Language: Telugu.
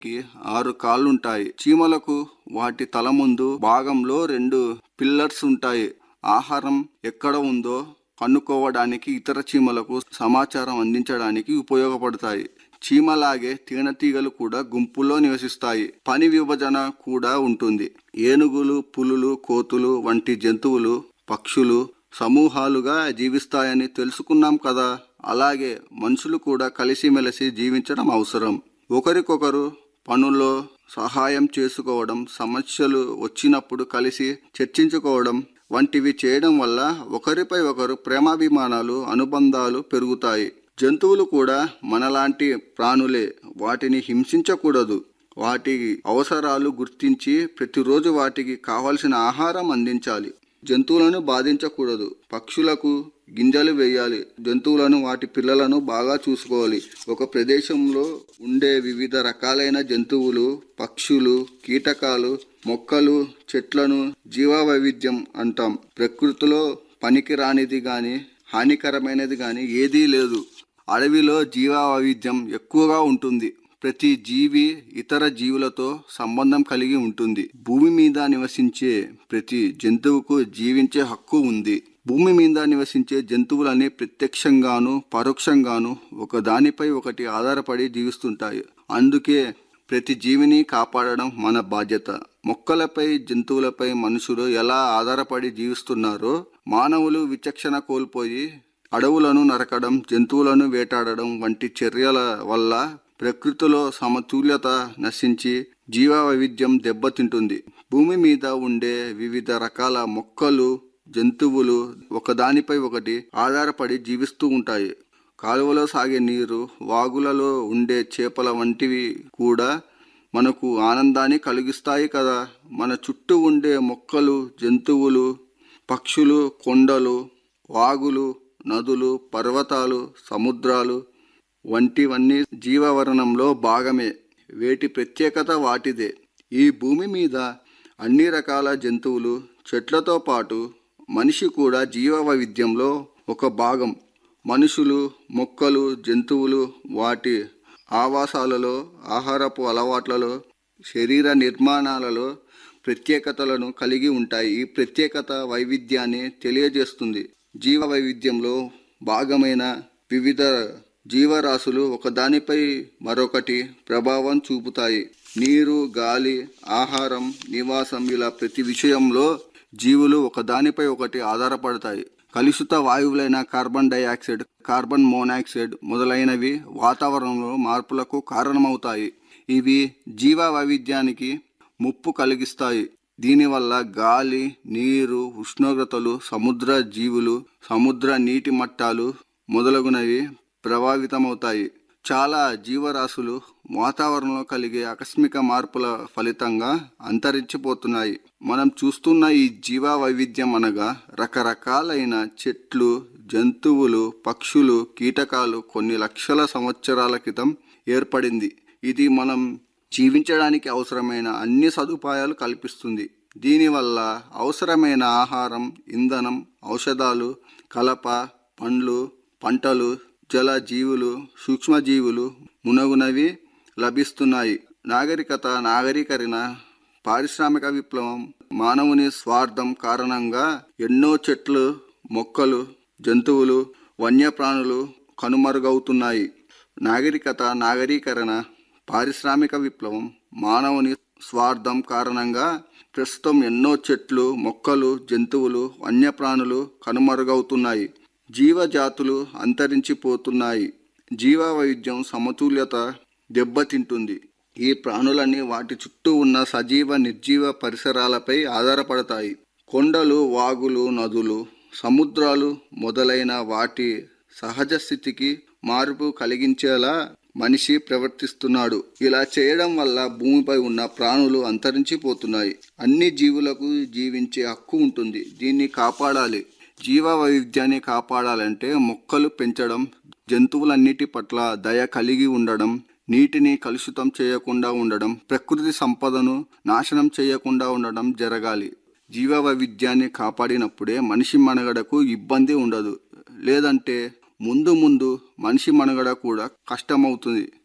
కి ఆరు కాళ్ళుంటాయి చీమలకు వాటి తల ముందు భాగంలో రెండు పిల్లర్స్ ఉంటాయి ఆహారం ఎక్కడ ఉందో కనుక్కోవడానికి ఇతర చీమలకు సమాచారం అందించడానికి ఉపయోగపడతాయి చీమలాగే తేనెటీగలు కూడా గుంపులో నివసిస్తాయి పని విభజన కూడా ఉంటుంది ఏనుగులు పులులు కోతులు వంటి జంతువులు పక్షులు సమూహాలుగా జీవిస్తాయని తెలుసుకున్నాం కదా అలాగే మనుషులు కూడా కలిసిమెలిసి జీవించడం అవసరం ఒకరికొకరు పనుల్లో సహాయం చేసుకోవడం సమస్యలు వచ్చినప్పుడు కలిసి చర్చించుకోవడం వంటివి చేయడం వల్ల ఒకరిపై ఒకరు ప్రేమాభిమానాలు అనుబంధాలు పెరుగుతాయి జంతువులు కూడా మనలాంటి ప్రాణులే వాటిని హింసించకూడదు వాటి అవసరాలు గుర్తించి ప్రతిరోజు వాటికి కావలసిన ఆహారం అందించాలి జంతువులను బాధించకూడదు పక్షులకు గింజలు వేయాలి జంతువులను వాటి పిల్లలను బాగా చూసుకోవాలి ఒక ప్రదేశంలో ఉండే వివిధ రకాలైన జంతువులు పక్షులు కీటకాలు మొక్కలు చెట్లను జీవ వైవిధ్యం అంటాం ప్రకృతిలో పనికి రానిది గాని హానికరమైనది గాని ఏదీ లేదు అడవిలో జీవ వైవిధ్యం ఎక్కువగా ఉంటుంది ప్రతి జీవి ఇతర జీవులతో సంబంధం కలిగి ఉంటుంది భూమి మీద నివసించే ప్రతి జంతువుకు జీవించే హక్కు ఉంది భూమి మీద నివసించే జంతువులన్నీ ప్రత్యక్షంగాను పరోక్షంగాను ఒకదానిపై ఒకటి ఆధారపడి జీవిస్తుంటాయి అందుకే ప్రతి జీవిని కాపాడడం మన బాధ్యత మొక్కలపై జంతువులపై మనుషులు ఎలా ఆధారపడి జీవిస్తున్నారో మానవులు విచక్షణ కోల్పోయి అడవులను నరకడం జంతువులను వేటాడడం వంటి చర్యల వల్ల ప్రకృతిలో సమతుల్యత నశించి జీవ వైవిధ్యం దెబ్బతింటుంది భూమి మీద ఉండే వివిధ రకాల మొక్కలు జంతువులు ఒకదానిపై ఒకటి ఆధారపడి జీవిస్తూ ఉంటాయి కాలువలో సాగే నీరు వాగులలో ఉండే చేపల వంటివి కూడా మనకు ఆనందాన్ని కలిగిస్తాయి కదా మన చుట్టూ ఉండే మొక్కలు జంతువులు పక్షులు కొండలు వాగులు నదులు పర్వతాలు సముద్రాలు వంటివన్నీ జీవవరణంలో భాగమే వేటి ప్రత్యేకత వాటిదే ఈ భూమి మీద అన్ని రకాల జంతువులు చెట్లతో పాటు మనిషి కూడా జీవ వైవిధ్యంలో ఒక భాగం మనుషులు మొక్కలు జంతువులు వాటి ఆవాసాలలో ఆహారపు అలవాట్లలో శరీర నిర్మాణాలలో ప్రత్యేకతలను కలిగి ఉంటాయి ఈ ప్రత్యేకత వైవిధ్యాన్ని తెలియజేస్తుంది జీవ వైవిధ్యంలో భాగమైన వివిధ జీవరాశులు ఒకదానిపై మరొకటి ప్రభావం చూపుతాయి నీరు గాలి ఆహారం నివాసం ఇలా ప్రతి విషయంలో జీవులు ఒకదానిపై ఒకటి ఆధారపడతాయి కలుషిత వాయువులైన కార్బన్ డైఆక్సైడ్ కార్బన్ మోనాక్సైడ్ మొదలైనవి వాతావరణంలో మార్పులకు కారణమవుతాయి ఇవి జీవ వైవిధ్యానికి ముప్పు కలిగిస్తాయి దీనివల్ల గాలి నీరు ఉష్ణోగ్రతలు సముద్ర జీవులు సముద్ర నీటి మట్టాలు మొదలగునవి ప్రభావితమవుతాయి చాలా జీవరాశులు వాతావరణంలో కలిగే ఆకస్మిక మార్పుల ఫలితంగా అంతరించిపోతున్నాయి మనం చూస్తున్న ఈ జీవ వైవిధ్యం అనగా రకరకాలైన చెట్లు జంతువులు పక్షులు కీటకాలు కొన్ని లక్షల సంవత్సరాల క్రితం ఏర్పడింది ఇది మనం జీవించడానికి అవసరమైన అన్ని సదుపాయాలు కల్పిస్తుంది దీనివల్ల అవసరమైన ఆహారం ఇంధనం ఔషధాలు కలప పండ్లు పంటలు జల జీవులు సూక్ష్మజీవులు మునగునవి లభిస్తున్నాయి నాగరికత నాగరీకరణ పారిశ్రామిక విప్లవం మానవుని స్వార్థం కారణంగా ఎన్నో చెట్లు మొక్కలు జంతువులు వన్యప్రాణులు కనుమరుగవుతున్నాయి నాగరికత నాగరీకరణ పారిశ్రామిక విప్లవం మానవుని స్వార్థం కారణంగా ప్రస్తుతం ఎన్నో చెట్లు మొక్కలు జంతువులు వన్యప్రాణులు కనుమరుగవుతున్నాయి జీవజాతులు అంతరించిపోతున్నాయి జీవ వైవిధ్యం సమతుల్యత దెబ్బతింటుంది ఈ ప్రాణులన్నీ వాటి చుట్టూ ఉన్న సజీవ నిర్జీవ పరిసరాలపై ఆధారపడతాయి కొండలు వాగులు నదులు సముద్రాలు మొదలైన వాటి సహజ స్థితికి మార్పు కలిగించేలా మనిషి ప్రవర్తిస్తున్నాడు ఇలా చేయడం వల్ల భూమిపై ఉన్న ప్రాణులు అంతరించిపోతున్నాయి అన్ని జీవులకు జీవించే హక్కు ఉంటుంది దీన్ని కాపాడాలి జీవ వైవిధ్యాన్ని కాపాడాలంటే మొక్కలు పెంచడం జంతువులన్నిటి పట్ల దయ కలిగి ఉండడం నీటిని కలుషితం చేయకుండా ఉండడం ప్రకృతి సంపదను నాశనం చేయకుండా ఉండడం జరగాలి జీవ వైవిధ్యాన్ని కాపాడినప్పుడే మనిషి మనుగడకు ఇబ్బంది ఉండదు లేదంటే ముందు ముందు మనిషి మనుగడ కూడా కష్టమవుతుంది